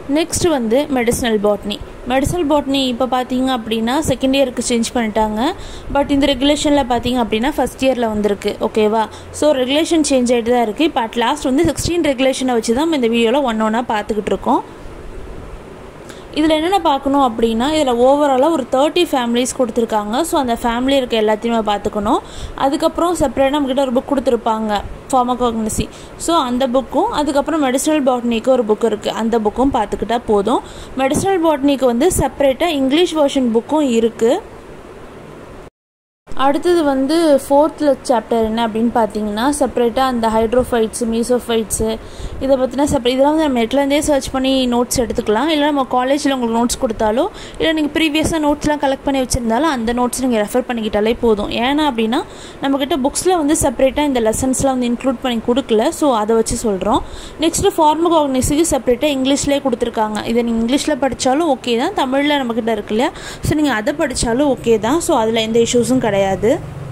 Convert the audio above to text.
next வந்து medicinal botany medicinal botany இப்போ பார்த்தீங்க அப்படின்னா செகண்ட் இயருக்கு சேஞ்ச் பண்ணிட்டாங்க பட் இந்த ரெகுலேஷனில் பார்த்தீங்க அப்படின்னா ஃபஸ்ட் இயரில் வந்திருக்கு ஓகேவா ஸோ ரெகுலேஷன் சேஞ்ச் ஆகிட்டு தான் இருக்குது இப்போ அட் லாஸ்ட் வந்து சிக்ஸ்டீன் ரெகுலேஷனை வச்சு தான் நம்ம இந்த வீடியோவில் ஒன் ஒன்றா பார்த்துக்கிட்டு இருக்கோம் இதில் என்னென்ன பார்க்கணும் அப்படின்னா இதில் ஓவராலாக ஒரு தேர்ட்டி ஃபேமிலிஸ் கொடுத்துருக்காங்க ஸோ அந்த ஃபேமிலி இருக்க எல்லாத்தையுமே பார்த்துக்கணும் அதுக்கப்புறம் செப்பரேட்டாக நம்மக்கிட்ட ஒரு புக் கொடுத்துருப்பாங்க ஃபார்மகாக்னசி ஸோ அந்த புக்கும் அதுக்கப்புறம் மெடிசனல் பாட்னிக்கு ஒரு புக் இருக்குது அந்த புக்கும் பார்த்துக்கிட்டா போதும் மெடிசனல் பாட்னிக்கு வந்து செப்பரேட்டாக இங்கிலீஷ் வெர்ஷன் புக்கும் இருக்குது அடுத்தது வந்து ஃபோர்த்தில் சாப்டர் என்ன அப்படின்னு பார்த்தீங்கன்னா செப்பரேட்டாக அந்த ஹைட்ரோஃபைட்ஸு மீசோஃபைட்ஸு இதை பற்றின செப்பரேட் இதெல்லாம் வந்து நம்ம நெட்லேருந்தே சர்ச் பண்ணி நோட்ஸ் எடுத்துக்கலாம் இல்லை நம்ம காலேஜில் உங்களுக்கு நோட்ஸ் கொடுத்தாலோ இல்லை நீங்கள் ப்ரீவியஸாக நோட்ஸ்லாம் கலெக்ட் பண்ணி வச்சுருந்தாலும் அந்த நோட்ஸ் நீங்கள் ரெஃபர் பண்ணிக்கிட்டாலே போதும் ஏன்னா அப்படின்னா நம்மக்கிட்ட புக்ஸில் வந்து செப்பரேட்டாக இந்த லெசன்ஸ்லாம் வந்து இன்க்ளூட் பண்ணி கொடுக்கல ஸோ அதை வச்சு சொல்கிறோம் நெக்ஸ்ட்டு ஃபார்மகாக்னிஸுக்கு செப்பரேட்டாக இங்கிலீஷ்லேயே கொடுத்துருக்காங்க இதை நீங்கள் இங்கிலீஷில் படித்தாலும் ஓகே தான் தமிழில் நம்மக்கிட்ட இருக்கு இல்லையா ஸோ நீங்கள் அதை படித்தாலும் ஓகே தான் ஸோ அதில் எந்த இஷ்யூஸும் கிடையாது கிடையாது